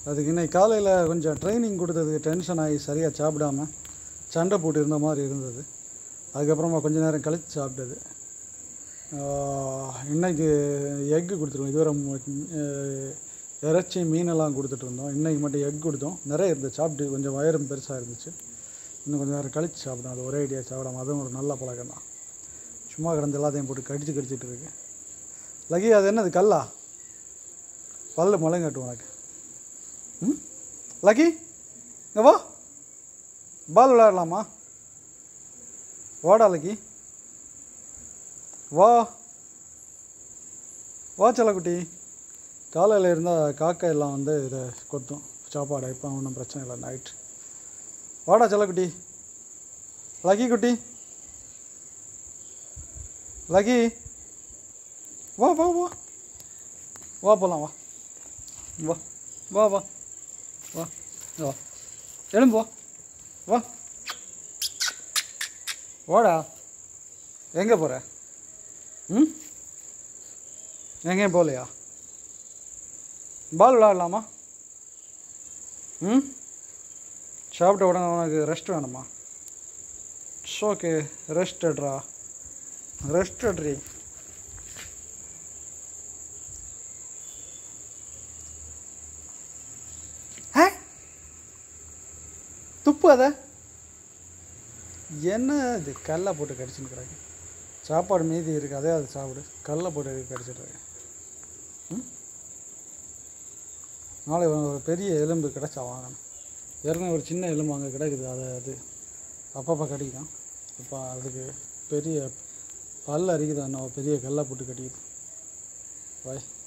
அதுக்கு இன்னைக்கு காலையில் கொஞ்சம் ட்ரைனிங் கொடுத்ததுக்கு டென்ஷன் ஆகி சரியாக சாப்பிடாம சண்டை போட்டு இருந்த மாதிரி இருந்தது அதுக்கப்புறமா கொஞ்ச நேரம் கழித்து சாப்பிட்டது ஆஹ் இன்னைக்கு எக்கு கொடுத்துருவோம் இதுவரை மு- அஹ் இறைச்சி மீனெல்லாம் கொடுத்துட்டு இருந்தோம் இன்னைக்கு மட்டும் எக் கொடுத்தோம் நிறைய இருந்துச்சு சாப்பிட்டு கொஞ்சம் வயிறும் பெருசாக இருந்துச்சு இன்னும் கொஞ்சம் நேரம் கழித்து சாப்பிடும் அது ஒரே ஐடியா சாப்பிடாம அதுவும் ஒரு நல்ல பழக்கம் தான் சும்மா கிடந்து எல்லாத்தையும் போட்டு கடிச்சு கடிச்சிட்டு இருக்கு லகி அது என்னது கல்லா பல்லு முளைங்கட்டும் உனக்கு ம் லக்கி இங்கே வா பால் விளையாடலாமா வாடா லக்கி வா வா செல்லக்குட்டி காலையில் இருந்தால் காக்கா எல்லாம் வந்து இதை கொத்தும் சாப்பாடு இப்போ ஒன்றும் பிரச்சனை இல்லை நைட் வாடா செல்லக்குட்டி லக்கி குட்டி லக்கி வா வா வா வா போகலாம் வா வா வா வா வா வா எழும்பு வா வா வாடா எங்கே போகிற ம் எங்கேயும் போகலையா பால் விளாடலாமா ம் சாப்பிட்ட உடனே உனக்கு ரெஸ்ட் வேணுமா இட்ஸ் ஓகே ரெஸ்ட் எடுறா ரெஸ்ட் எடுறி ஆ துப்பு அதை என்ன இது கல்லை போட்டு கடிச்சுன்னுக்குறாங்க சாப்பாடு மீதி இருக்கு அதே அது சாப்பிடு கல்லை போட்டு கடிச்சிட்றாங்க ம் நாளை ஒரு பெரிய எலும்பு கிடச்சா வாங்கணும் ஏற்கனவே ஒரு சின்ன எலும்பு அங்கே கிடக்குது அதை அது அப்பப்போ கடிக்கும் இப்போ அதுக்கு பெரிய பல் அரிக்குது என்ன பெரிய கல்லை போட்டு கடிக்குது பாய்